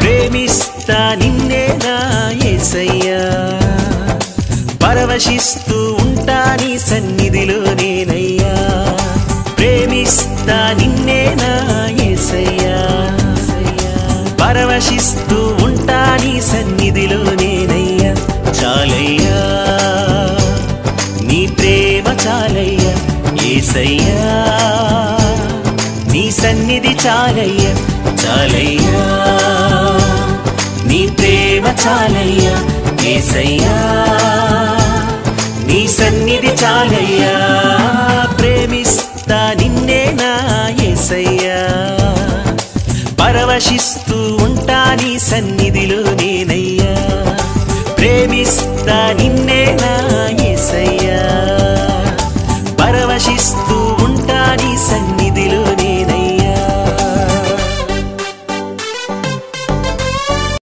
ప్రేమిస్తా నిన్నే నా యేసయ్యా పరవశిస్తూ ఉంటా నీ సన్నిధిలో నేనయ్యా ప్రేమిస్తా నిన్నే నా యేసయ్యా పరవశిస్తూ ఉంటా నీ సన్నిధిలో నేనయ్యా చాలయ్యా నీ ప్రేమ చాలయ్యా ఏసయ్యా నీ సన్నిధి చాలయ్యా చాలయ్యా నీ ప్రేమ చాలయ్యా ఏసయ్యా నీ సన్నిధి చాలయ్యా ప్రేమిస్తా నిన్నే నా ఏసయ్యా పరవశిస్తూ ఉంటా నీ సన్నిధిలో నేనయ్యా ప్రేమిస్తా నిన్నే నా